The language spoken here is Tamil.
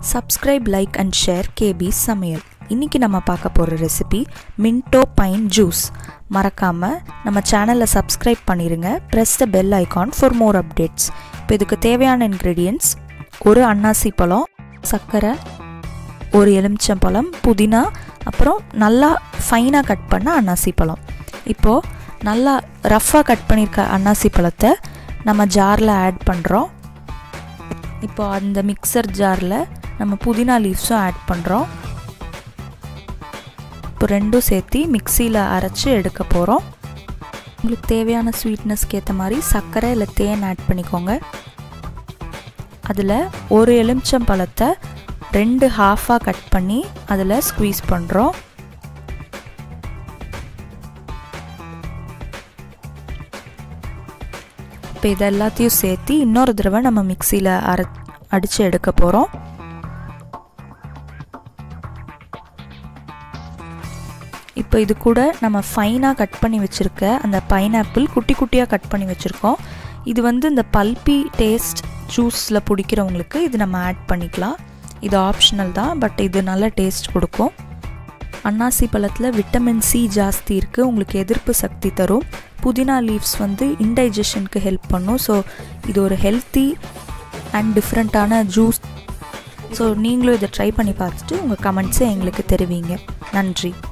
சப்ஸ்கிரைப் லைக் அண்ட் ஷேர் கேபி சமையல் இன்றைக்கி நம்ம பார்க்க போகிற ரெசிபி மின்டோ பைன் ஜூஸ் மறக்காமல் நம்ம சேனலை சப்ஸ்கிரைப் பண்ணிடுங்க press the bell icon for more updates இப்போ இதுக்கு தேவையான இன்க்ரீடியன்ட்ஸ் ஒரு அன்னாசி பழம் சர்க்கரை ஒரு எலுமிச்சம்பழம் புதினா அப்புறம் நல்லா ஃபைனாக கட் பண்ண அன்னாசி பழம் இப்போது நல்லா ரஃப்பாக கட் பண்ணியிருக்க அன்னாசி பழத்தை நம்ம ஜாரில் ஆட் பண்ணுறோம் இப்போ அந்த மிக்சர் ஜாரில் நம்ம புதினா லீவ்ஸும் ஆட் பண்ணுறோம் இப்போ ரெண்டும் சேர்த்து மிக்சியில் அரைச்சி எடுக்க போகிறோம் உங்களுக்கு தேவையான ஸ்வீட்னஸ்க்கு ஏற்ற மாதிரி சர்க்கரை இல்லை தேன் ஆட் பண்ணிக்கோங்க அதில் ஒரு எலுமிச்சம் பழத்தை ரெண்டு ஹாஃபாக கட் பண்ணி அதில் ஸ்குவீஸ் பண்ணுறோம் இப்போ இது எல்லாத்தையும் சேர்த்து இன்னொரு தடவை நம்ம மிக்சியில் அரை அடித்து எடுக்க போகிறோம் இப்போ இது கூட நம்ம ஃபைனாக கட் பண்ணி வச்சுருக்க அந்த பைனாப்பிள் குட்டி குட்டியாக கட் பண்ணி வச்சுருக்கோம் இது வந்து இந்த பல்பி டேஸ்ட் ஜூஸில் பிடிக்கிறவங்களுக்கு இது நம்ம ஆட் பண்ணிக்கலாம் இது ஆப்ஷனல் தான் பட் இது நல்ல டேஸ்ட் கொடுக்கும் அன்னாசி பழத்தில் விட்டமின் சி ஜாஸ்தி இருக்குது உங்களுக்கு எதிர்ப்பு சக்தி தரும் புதினா லீவ்ஸ் வந்து இன்டைஜஷனுக்கு ஹெல்ப் பண்ணும் ஸோ இது ஒரு ஹெல்த்தி அண்ட் டிஃப்ரெண்ட்டான ஜூஸ் ஸோ நீங்களும் இதை ட்ரை பண்ணி பார்த்துட்டு உங்கள் கமெண்ட்ஸை எங்களுக்கு தெரிவிங்க நன்றி